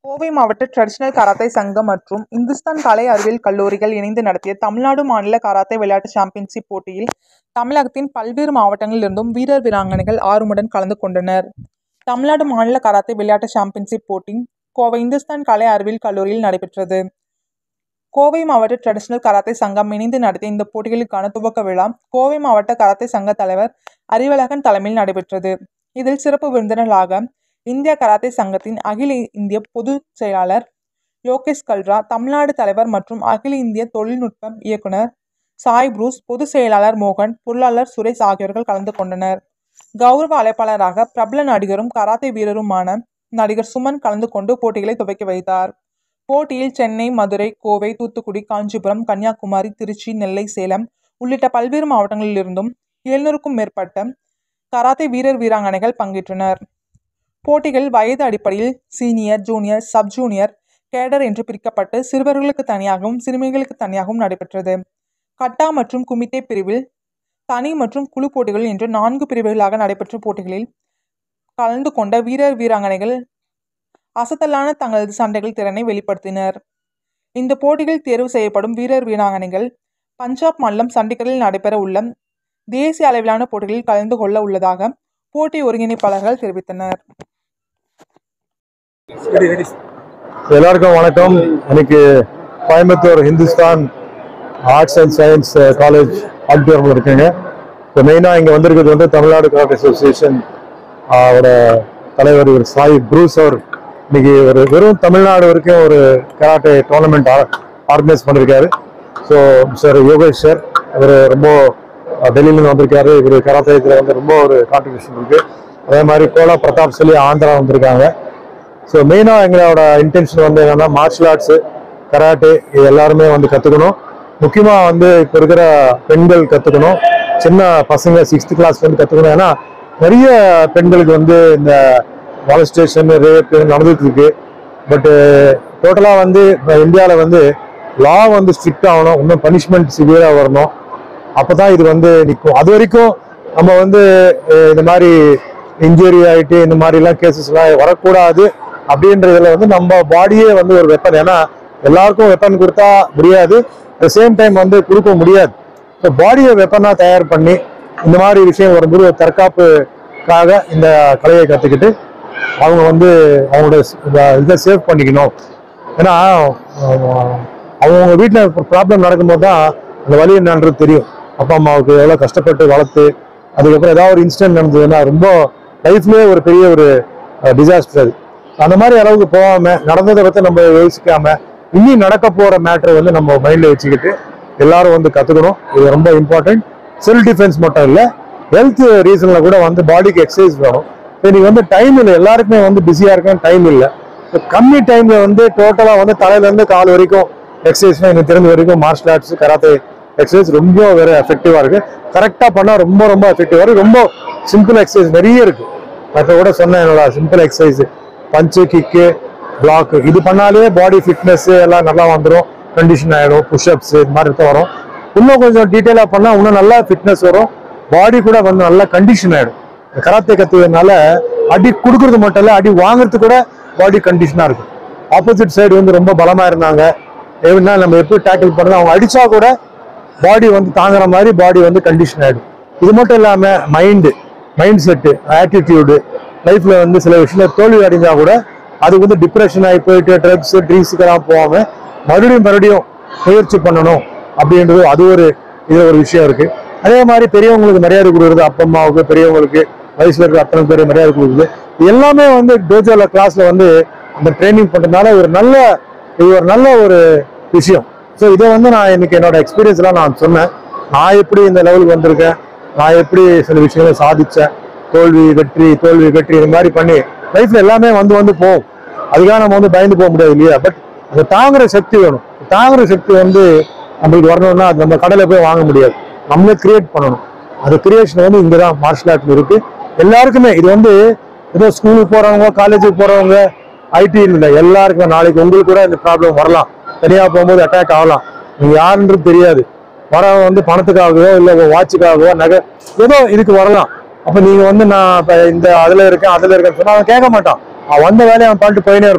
கோவை மாவட்ட traditional karate சங்கம் மற்றும் இந்துஸ்தான் கலை அறிவியல் கல்லூரிகள் இணைந்து நடத்திய தமிழ்நாடு மாநில கராத்தே விளையாட்டு சாம்பியன்ஷிப் போட்டியில் தமிழகத்தின் பல்வேறு மாவட்டங்களிலிருந்தும் வீரர் வீராங்கனைகள் ஆர்வமுடன் கலந்து கொண்டனர் தமிழ்நாடு மாநில கராத்தே விளையாட்டு சாம்பியன்ஷிப் போட்டி கோவை இந்துஸ்தான் கலை அறிவியல் கல்லூரியில் நடைபெற்றது கோவை மாவட்ட ட்ரெடிஷனல் கராத்தே சங்கம் இணைந்து நடத்திய இந்த போட்டிகளுக்கான துவக்க விழா கோவை மாவட்ட கராத்தே சங்க தலைவர் அறிவழகன் தலைமையில் நடைபெற்றது இதில் சிறப்பு விருந்தினர்களாக இந்திய கராத்தே சங்கத்தின் அகில இந்திய பொதுச் செயலாளர் யோகேஷ் கல்ரா தமிழ்நாடு தலைவர் மற்றும் அகில இந்திய தொழில்நுட்ப இயக்குனர் சாய் புரூஸ் பொதுச் செயலாளர் மோகன் பொருளாளர் சுரேஷ் ஆகியோர்கள் கலந்து கொண்டனர் கௌரவ அழைப்பாளராக பிரபல நடிகரும் கராத்தே வீரருமான நடிகர் சுமன் கலந்து கொண்டு போட்டிகளை துவக்கி வைத்தார் போட்டியில் சென்னை மதுரை கோவை தூத்துக்குடி காஞ்சிபுரம் கன்னியாகுமரி திருச்சி நெல்லை சேலம் உள்ளிட்ட பல்வேறு மாவட்டங்களிலிருந்தும் எழுநூறுக்கும் மேற்பட்ட கராத்தே வீரர் வீராங்கனைகள் பங்கேற்றனர் போட்டிகள் வயது அடிப்படையில் senior junior sub junior cadre என்று பிரிக்கப்பட்டு சிறுவர்களுக்கு தனியாகவும் சிறுமிகளுக்கு தனியாகவும் நடைபெற்றது கட்டா மற்றும் குமித்தே பிரிவில் தனி மற்றும் குழு போட்டிகள் என்று நான்கு பிரிவுகளாக நடைபெற்ற போட்டிகளில் கலந்து கொண்ட வீரர் வீராங்கனைகள் அசத்தலான தங்களது சண்டைகள் திறனை வெளிப்படுத்தினர் இந்த போட்டியில் தேர்வு செய்யப்படும் வீரர் வீராங்கனைகள் பஞ்சாப் மாநிலம் சண்டிகரில் நடைபெற உள்ள தேசிய அளவிலான போட்டிகளில் கலந்து கொள்ள உள்ளதாக போட்டி ஒருங்கிணைப்பாளர்கள் தெரிவித்தனர் எல்லாருக்கும் வணக்கம் இன்னைக்கு Coimbatore Hindusthan arts and science college ஆடிட்டோரியமில் இருக்குங்க இப்போ மெயினாக இங்கே வந்திருக்கிறது வந்து தமிழ்நாடு கராட்டே அசோசியேஷன் அவரோட தலைவர் இவர் சாய் ப்ரூஸ் அவர் இன்னைக்கு ஒரு வெறும் தமிழ்நாடு வரைக்கும் ஒரு கராட்டே டோர்னமெண்ட் ஆர்கனைஸ் பண்ணியிருக்காரு ஸோ சார் யோகேஷ் சார் இவர் ரொம்ப அஹ், டெல்லியிலேருந்து வந்திருக்காரு இவர் கராத்தே இதில் வந்து ரொம்ப ஒரு கான்ட்ரிபியூஷன் இருக்கு அதே மாதிரி கோலா பிரதாப் சொல்லி ஆந்திரா வந்திருக்காங்க ஸோ மெயினாக எங்களோட இன்டென்ஷன் வந்து என்னன்னா மார்ஷல் ஆர்ட்ஸு கராட்டே இது எல்லாருமே வந்து கற்றுக்கணும் முக்கியமாக வந்து இப்போ இருக்கிற பெண்கள் கற்றுக்கணும் சின்ன பசங்க சிக்ஸ்த் கிளாஸ்லேருந்து கற்றுக்கணும் ஏன்னா நிறைய பெண்களுக்கு வந்து இந்த மாலஸ்டேஷன் ரேப் நடந்துட்டு இருக்கு பட்டு டோட்டலாக வந்து இப்போ இந்தியாவில் வந்து லா வந்து ஸ்ட்ரிக்ட் ஆகணும் இன்னும் பனிஷ்மெண்ட் சிவியராக வரணும் அப்போ தான் இது வந்து நிற்கும் அது வரைக்கும் நம்ம வந்து அஹ், இந்த மாதிரி இன்ஜுரி ஆகிட்டு இந்த மாதிரிலாம் கேசஸ்லாம் வரக்கூடாது அப்படின்றதுல வந்து நம்ம பாடியே வந்து ஒரு வெப்பன் ஏன்னா எல்லாருக்கும் வெப்பன் கொடுத்தா முடியாது அட் சேம் டைம் வந்து கொடுக்க முடியாது ஸோ பாடியை வெப்பனாக தயார் பண்ணி இந்த மாதிரி விஷயம் வரும்போது ஒரு தற்காப்புக்காக இந்த கலையை கற்றுக்கிட்டு அவங்க வந்து அவங்களோட ஸ்- இந்த இதை சேவ் பண்ணிக்கணும் ஏன்னா அஹ், அவங்கவுங்க வீட்டில் ப்ராப்ளம் நடக்கும்போது தான் அந்த வலி என்னன்றது தெரியும் அப்பா அம்மாவுக்கு எவ்வளோ கஷ்டப்பட்டு வளர்த்து அதுக்கப்புறம் ஏதாவது ஒரு இன்சிடென்ட் நடந்ததுன்னா ரொம்ப லைஃப்லேயே ஒரு பெரிய ஒரு டிசாஸ்டர் அது அந்த மாதிரி அளவுக்கு போகாம நடந்ததை பற்றி நம்ம யோசிக்காம இனி நடக்க போகிற மேட்டரை வந்து நம்ம மைண்டில் வச்சுக்கிட்டு எல்லாரும் வந்து கற்றுக்கணும் இது ரொம்ப இம்பார்ட்டன்ட் செல்ஃப் டிஃபென்ஸ் மட்டும் இல்லை ஹெல்த் ரீசனில் கூட வந்து பாடிக்கு எக்ஸசைஸ் வேணும் இன்னைக்கு வந்து டைம் இல்லை எல்லாருக்குமே வந்து பிஸியாக இருக்கேன் டைம் இல்லை So, கம்மி டைம்ல வந்து டோட்டலாக வந்து தலையிலேருந்து கால் வரைக்கும் எக்ஸசைஸ் எனக்கு தெரிஞ்ச வரைக்கும் மார்ஷல் ஆர்ட்ஸ் கராத்தே எக்ஸசைஸ் ரொம்ப வேற எஃபெக்டிவாக இருக்கு கரெக்டாக பண்ணால் ரொம்ப ரொம்ப எஃபெக்டிவாக இருக்கு ரொம்ப சிம்பிள் எக்ஸசைஸ் நிறைய இருக்கு மற்ற கூட சொன்னேன் என்னோட simple exercise punch kick block இது பண்ணாலே பாடி ஃபிட்னஸ் எல்லாம் நல்லா வந்துடும் கண்டிஷன் ஆகிடும் புஷ்அப்ஸ் இது மாதிரி தான் வரும் இன்னும் கொஞ்சம் டீட்டெயிலாக பண்ணால் இன்னும் நல்லா ஃபிட்னஸ் வரும் பாடி கூட வந்து நல்லா கண்டிஷன் ஆகிடும் கராத்தே கற்றுக்கிறதுனால அடி கொடுக்கறது மட்டும் இல்லை அடி வாங்குறது கூட பாடி கண்டிஷனாக இருக்கும் ஆப்போசிட் சைடு வந்து ரொம்ப பலமாக இருந்தாங்க எப்படின்னா நம்ம எப்படி டேக்கிள் பண்ணுறது அவங்க அடிச்சா கூட பாடி வந்து தாங்குற மாதிரி பாடி வந்து கண்டிஷன் ஆகிடும் இது மட்டும் இல்லாமல் மைண்டு மைண்ட் செட்டு ஆட்டிடியூடு லைஃப்பில் வந்து சில விஷயத்துல தோல்வி அடைஞ்சா கூட அதுக்கு வந்து டிப்ரெஷன் ஆகி போயிட்டு ட்ரக்ஸ் ட்ரிங்க்ஸுக்கெல்லாம் போகாமல் மறுபடியும் மறுபடியும் முயற்சி பண்ணணும் அப்படின்றது அது ஒரு இது ஒரு விஷயம் இருக்கு அதே மாதிரி பெரியவங்களுக்கு மரியாதை கொடுக்குறது அப்பா அம்மாவுக்கு பெரியவங்களுக்கு வயசுல இருக்க அத்தனை பேர் மரியாதை கொடுக்குறது இது எல்லாமே வந்து டோஜோல கிளாஸ்ல வந்து அந்த ட்ரைனிங் பண்றதுனால ஒரு நல்ல இது ஒரு நல்ல ஒரு விஷயம் ஸோ இதை வந்து நான் இன்னைக்கு என்னோட எக்ஸ்பீரியன்ஸ்லாம் நான் சொன்னேன் நான் எப்படி இந்த லெவலுக்கு வந்திருக்கேன் நான் எப்படி சில விஷயங்களை சாதிச்சேன் தோல்வி வெற்றி தோல்வி வெற்றி இது மாதிரி பண்ணி லைஃப்ல எல்லாமே வந்து வந்து போகும் அதுக்காக நம்ம வந்து பயந்து போக முடியாது இல்லையா பட் அந்த தாங்குற சக்தி வேணும் தாங்குற சக்தி வந்து நம்மளுக்கு வரணும்னா அது நம்ம கடையில போய் வாங்க முடியாது நம்மளே கிரியேட் பண்ணணும் அது கிரியேஷன் வந்து இங்கே தான் மார்ஷல் ஆர்ட்ல இருக்கு எல்லாருக்குமே இது வந்து ஏதோ ஸ்கூலுக்கு போறவங்க காலேஜுக்கு போறவங்க ஐடி இல்லை எல்லாருக்குமே நாளைக்கு உங்களுக்கு கூட இந்த ப்ராப்ளம் வரலாம் தனியாக போகும்போது அட்டாக் ஆகலாம் நீங்க யாருன்றது தெரியாது வரவங்க வந்து பணத்துக்காகவோ இல்லை வாட்சுக்காகவோ நகை ஏதோ இதுக்கு வரலாம் அப்ப நீங்க வந்து நான் இப்ப இந்த அதுல இருக்கேன் அதுல இருக்கேன்னு சொன்னா அவன் கேட்க மாட்டான் அவன் வந்த வேலையை அவன் பண்ணிட்டு போயினே இருப்பான்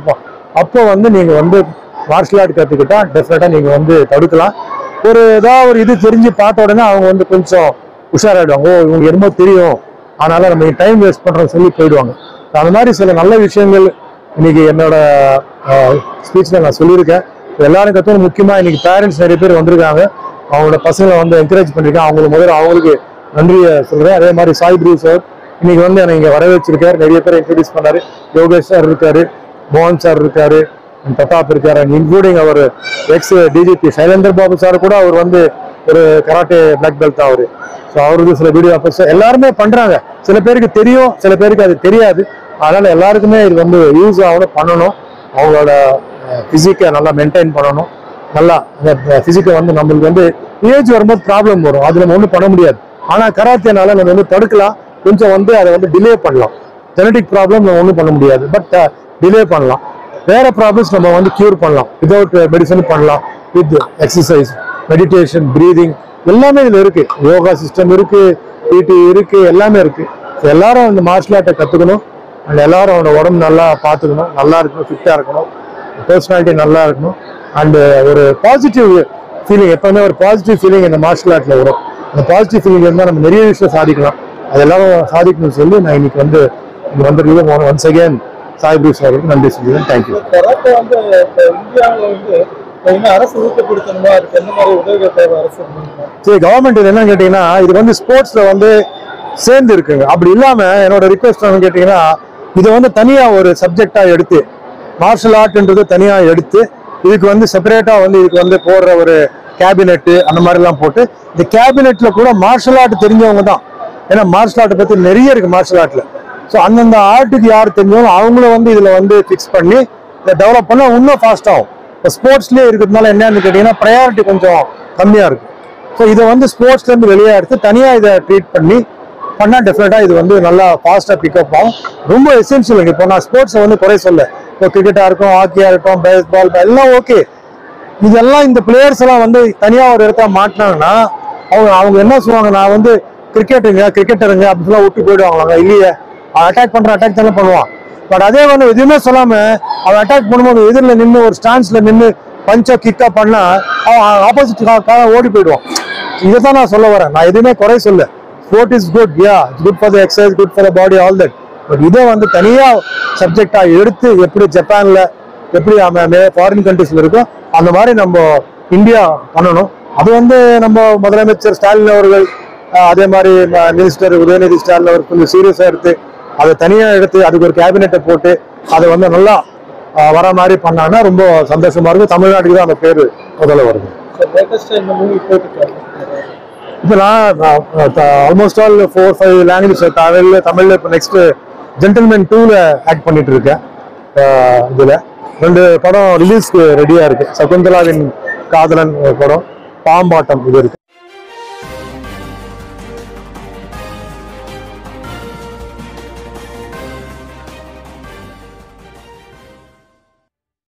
அப்போ வந்து நீங்க வந்து மார்ஷல் ஆர்ட் கத்துக்கிட்டா டெஃபினட்டா நீங்க வந்து தடுக்கலாம் ஒரு ஏதாவது ஒரு இது தெரிஞ்சு பார்த்த உடனே அவங்க வந்து கொஞ்சம் உஷாராயிடுவாங்க ஓ இவங்க என்னமோ தெரியும் அதனால நம்ம டைம் வேஸ்ட் பண்றோம்னு சொல்லி போயிடுவாங்க அந்த மாதிரி சில நல்ல விஷயங்கள் இன்னைக்கு என்னோட ஸ்பீச்ல நான் சொல்லியிருக்கேன் எல்லாரும் கத்தும் முக்கியமா இன்னைக்கு பேரண்ட்ஸ் நிறைய பேர் வந்திருக்காங்க அவங்களோட பசங்களை வந்து என்கரேஜ் பண்ணிருக்கேன் அவங்களுக்கு முதல்ல அவங்களுக்கு நன்றியை சொல்றேன் அதே மாதிரி சாய் ப்ரூ சார் இன்னைக்கு வந்து என்னை இங்க வர வச்சிருக்காரு நிறைய பேர் இன்ட்ரடியூஸ் பண்ணாரு யோகேஷ் சார் இருக்காரு மோகன் சார் இருக்காரு and பிரதாப் இருக்காரு இன்க்ளூடிங் அவர் ex DGP Sylendra Babu sir கூட அவர் வந்து ஒரு கராட்டே பிளாக் பெல்ட் அவரு ஸோ அவருக்கு சில வீடியோ ஆஃபர்ஸ் எல்லாருமே பண்றாங்க சில பேருக்கு தெரியும் சில பேருக்கு அது தெரியாது அதனால எல்லாருக்குமே இது வந்து யூஸ் ஆகணும் பண்ணணும் அவங்களோட பிசிக்கை நல்லா மெயின்டைன் பண்ணணும் நல்லா அந்த பிசிக்கை வந்து நம்மளுக்கு வந்து ஏஜ் வரும்போது ப்ராப்ளம் வரும் அது நம்ம ஒன்றும் பண்ண முடியாது ஆனா கராத்தேனால நம்ம வந்து தடுக்கலாம் கொஞ்சம் வந்து அதை வந்து டிலே பண்ணலாம் ஜெனடிக் ப்ராப்ளம் நம்ம ஒன்றும் பண்ண முடியாது பட் டிலே பண்ணலாம் வேற ப்ராப்ளம்ஸ் நம்ம வந்து கியூர் பண்ணலாம் விதவுட் மெடிசன் பண்ணலாம் வித் எக்ஸசைஸ் மெடிடேஷன் பிரீதிங் எல்லாமே இதுல இருக்கு யோகா சிஸ்டம் இருக்கு பிடி இருக்கு எல்லாமே இருக்கு So எல்லாரும் இந்த மார்ஷல் ஆர்ட்டை கத்துக்கணும் அண்ட் எல்லாரும் அவனோட உடம்பு நல்லா பார்த்துக்கணும் நல்லா இருக்கணும் ஃபிட்டா இருக்கணும் பர்சனாலிட்டி நல்லா இருக்கணும் அண்ட் ஒரு பாசிட்டிவ் ஃபீலிங் எப்பவுமே ஒரு பாசிட்டிவ் ஃபீலிங் இந்த மார்ஷல் ஆர்ட்ல வரும் அந்த பாசிட்டிவ் ஃபீலிங் இருந்தால் நம்ம நிறைய விஷயம் சாதிக்கலாம் அது எல்லாரும் சாதிக்கணும்னு சொல்லி நான் இன்னைக்கு வந்து இங்க வந்திருக்கோம் ஒன்ஸ் அகேன் சாய் ப்ரூஸ் அவருக்கு நன்றி சொல்லுவேன் தேங்க்யூ கராத்தே வந்து இப்ப இந்தியாவுல வந்து இப்ப இன்னும் அரசு ஊக்கப்படுத்தணுமா அதுக்கு எந்த மாதிரி உதவிகள் தேவை அரசு பண்ணுமா? சரி கவர்மெண்ட் இது என்னன்னு கேட்டீங்கன்னா இது வந்து ஸ்போர்ட்ஸ்ல வந்து சேர்ந்து இருக்குங்க அப்படி இல்லாம என்னோட ரிக்வெஸ்ட் என்னன்னு கேட்டீங்கன்னா இதை வந்து தனியா ஒரு சப்ஜெக்டா எடுத்து மார்ஷல் ஆர்ட்ன்றது தனியா எடுத்து இதுக்கு வந்து செப்பரேட்டா வந்து இதுக்கு வந்து போடுற ஒரு கேபினெட் அந்த மாதிரி எல்லாம் போட்டு இந்த கேபினெட்ல கூட மார்ஷல் ஆர்ட் தெரிஞ்சவங்க தான் ஏன்னா மார்ஷல் ஆர்ட் பத்தி நிறைய இருக்கு மார்ஷல் ஆர்ட்ல ஸோ அந்தந்த ஆர்ட்டுக்கு யார் தெரிஞ்சவங்க அவங்கள வந்து இதுல வந்து ஃபிக்ஸ் பண்ணி இதை டெவலப் பண்ணா இன்னும் ஃபாஸ்ட் ஆகும் இப்போ ஸ்போர்ட்ஸ்லேயே இருக்கிறதுனால என்னன்னு கேட்டீங்கன்னா ப்ரையாரிட்டி கொஞ்சம் கம்மியா இருக்கு ஸோ இதை வந்து ஸ்போர்ட்ஸ்ல இருந்து வெளியே எடுத்து தனியா இதை ட்ரீட் பண்ணி பண்ணா டெஃபினட்டா இது வந்து நல்லா ஃபாஸ்டா பிக்கப் ஆகும் ரொம்ப எசென்சியல் இப்போ நான் ஸ்போர்ட்ஸை வந்து குறை சொல்ல இப்போ கிரிக்கெட்டா இருக்கும் ஹாக்கியா இருக்கும் பேஸ் பால் எல்லாம் ஓகே இதெல்லாம் இந்த பிளேயர்ஸ் எல்லாம் வந்து தனியா ஒரு இடத்துல மாட்டினாங்கன்னா அவங்க அவங்க என்ன சொல்லுவாங்க நான் வந்து கிரிக்கெட்டுங்க கிரிக்கெட்டருங்க அப்படிலாம் விட்டு போயிடுவாங்க இல்லையே அட்டாக் பண்ற அட்டாக் தானே பண்ணுவான் பட் அதே வந்து எதுவுமே சொல்லாம அவன் அட்டாக் பண்ணும்போது எதிரில் நின்று ஒரு ஸ்டான்ஸ்ல நின்று பஞ்சா கிக்கா பண்ணா அவன் ஆப்போசிட் ஓடி போயிடுவான் இதை தான் நான் சொல்ல வரேன் நான் எதுவுமே குறை சொல்ல sport is good ya good for the exercise good for the body all that but இதை வந்து தனியா சப்ஜெக்டா எடுத்து எப்படி ஜப்பான்ல எப்படி ஃபாரின் கண்ட்ரீஸ்ல இருக்கோ அந்த மாதிரி நம்ம இந்தியா பண்ணணும் அது வந்து நம்ம முதலமைச்சர் ஸ்டாலின் அவர்கள் அஹ், அதே மாதிரி மினிஸ்டர் உதயநிதி ஸ்டாலின் அவர் கொஞ்சம் சீரியஸா எடுத்து அதை தனியா எடுத்து அதுக்கு ஒரு கேபினெட்டை போட்டு அதை வந்து நல்லா அஹ், வர மாதிரி பண்ணாங்கன்னா ரொம்ப சந்தோஷமா இருக்கும் தமிழ்நாட்டுக்கு தான் அந்த பேர் முதல்ல வருது So, latest ஆ இந்த மூவி போட்டுருக்காங்க இப்போ நான் almost all four five language தமிழ்ல தமிழ்ல இப்போ நெக்ஸ்ட் ஜென்டில்மேன் டூல ஆக்ட் பண்ணிட்டு இருக்கேன் அஹ் இதுல ரெண்டு படம் ரிலீஸ்க்கு ரெடியா இருக்கு சகுந்தலாவின் காதலன் ஒரு படம் பாம்பாட்டம் இது இருக்கு